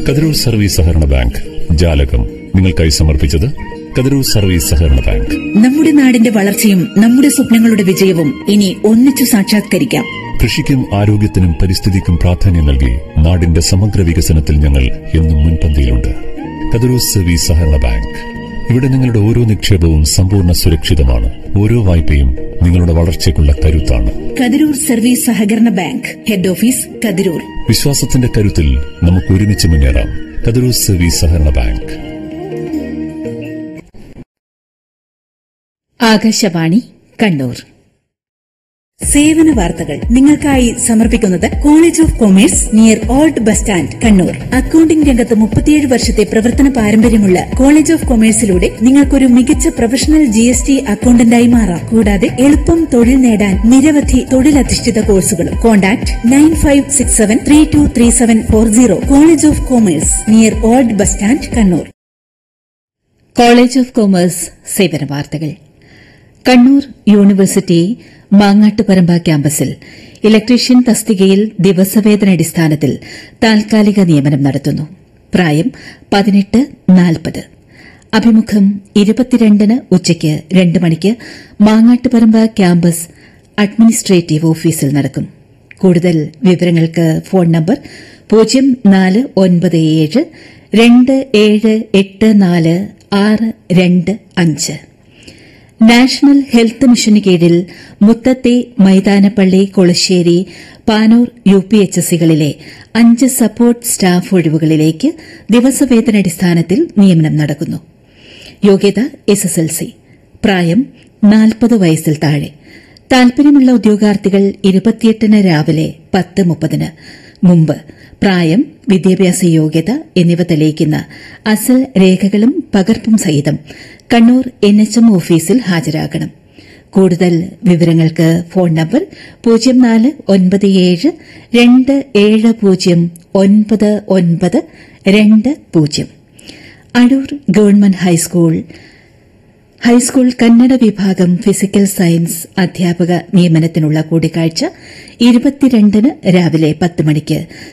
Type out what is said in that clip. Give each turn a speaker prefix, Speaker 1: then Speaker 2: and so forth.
Speaker 1: Kathirur service സഹകരണ bank ജാലകം നിങ്ങൾക്കായി സമർപ്പിച്ചത് കതിരൂർ സർവീസ് സഹകരണ ബാങ്ക്
Speaker 2: നമ്മുടെ നാടിന്റെ വളർച്ചയും നമ്മുടെ സ്വപ്നങ്ങളുടെ വിജയവും ഇനി ഒന്നിച്ചു സാക്ഷാത്കരിക്കാം
Speaker 1: കൃഷിക്കും ആരോഗ്യത്തിനും പരിസ്ഥിതിക്കും പ്രാധാന്യം നൽകി നാടിന്റെ സമഗ്ര വികസനത്തിൽ ഞങ്ങൾ എന്നും മുൻപന്തിയിലുണ്ട് കതിരൂർ സർവീസ് സഹകരണ ബാങ്ക് ഇവിടെ നിങ്ങളുടെ ഓരോ നിക്ഷേപവും സമ്പൂർണ്ണ സുരക്ഷിതമാണ് ഓരോ വായ്പയും നിങ്ങളുടെ വളർച്ചയ്ക്കുള്ള കരുത്താണ്
Speaker 2: കതിരൂർ സർവീസ് സഹകരണ ബാങ്ക് ഹെഡ് ഓഫീസ് കതിരൂർ
Speaker 1: വിശ്വാസത്തിന്റെ കരുത്തിൽ നമുക്ക് ഒരുമിച്ച് മുന്നേറാം കതിരൂർ സർവീസ് സഹകരണ ബാങ്ക്
Speaker 2: ആകാശവാണി കണ്ണൂർ സേവന വാർത്തകൾ നിങ്ങൾക്കായി സമർപ്പിക്കുന്നത് college of commerce near old bus stand Kannur accounting രംഗത്ത് മുപ്പത്തിയേഴ് വർഷത്തെ പ്രവർത്തന പാരമ്പര്യമുള്ള കോളേജ് ഓഫ് കൊമേഴ്സിലൂടെ നിങ്ങൾക്കൊരു മികച്ച പ്രൊഫഷണൽ ജി എസ് ടി അക്കൌണ്ടന്റായി മാറാം കൂടാതെ എളുപ്പം തൊഴിൽ നേടാൻ നിരവധി തൊഴിലധിഷ്ഠിത കോഴ്സുകളും contact nine five six seven three two three seven four zero college of commerce near old bus stand Kannur college of commerce സേവന വാർത്തകൾ കണ്ണൂർ യൂണിവേഴ്സിറ്റി മാങ്ങാട്ടുപറമ്പ ക്യാമ്പസിൽ ഇലക്ട്രീഷ്യൻ തസ്തികയിൽ ദിവസവേതനടിസ്ഥാനത്തിൽ താൽക്കാലിക നിയമനം നടത്തുന്നു പ്രായം പതിനെട്ട് നാൽപ്പത് അഭിമുഖം ഇരുപത്തിരണ്ടിന് ഉച്ചയ്ക്ക് രണ്ട് മണിക്ക് മാങ്ങാട്ടുപറമ്പ ക്യാമ്പസ് അഡ്മിനിസ്ട്രേറ്റീവ് ഓഫീസിൽ നടക്കും കൂടുതൽ വിവരങ്ങൾക്ക് ഫോൺ നമ്പർ പൂജ്യം നാല് ഒൻപത് ഏഴ് രണ്ട് ഏഴ് എട്ട് നാല് ആറ് രണ്ട് അഞ്ച് നാഷണൽ ഹെൽത്ത് മിഷന് കീഴിൽ മുത്തത്തെ Maithanappally Kolassery Panoor U P H എസികളിലെ അഞ്ച് സപ്പോർട്ട് സ്റ്റാഫ് ഒഴിവുകളിലേക്ക് ദിവസവേതനടിസ്ഥാനത്തിൽ നിയമനം നടക്കുന്നു യോഗ്യത എസ്എസ്എൽസി പ്രായം നാൽപ്പത് വയസ്സിൽ താഴെ താൽപര്യമുള്ള ഉദ്യോഗാർത്ഥികൾ ഇരുപത്തിയെട്ടിന് രാവിലെ പത്ത് മുപ്പതിന് മുമ്പ് പ്രായം വിദ്യാഭ്യാസ യോഗ്യത എന്നിവ തെളിയിക്കുന്ന അസൽ രേഖകളും പകർപ്പും സഹിതം കണ്ണൂർ എൻ എച്ച് എം ഓഫീസിൽ ഹാജരാകണം കൂടുതൽ വിവരങ്ങൾക്ക് ഫോൺ നമ്പർ പൂജ്യം നാല് ഒൻപത് ഏഴ് രണ്ട് ഏഴ് പൂജ്യം ഒൻപത് ഒൻപത് രണ്ട് പൂജ്യം Adoor government high school high school Kannada വിഭാഗം ഫിസിക്കൽ സയൻസ് അധ്യാപക നിയമനത്തിനുള്ള കൂടിക്കാഴ്ച ഇരുപത്തിരണ്ടിന് രാവിലെ പത്ത് മണിക്ക്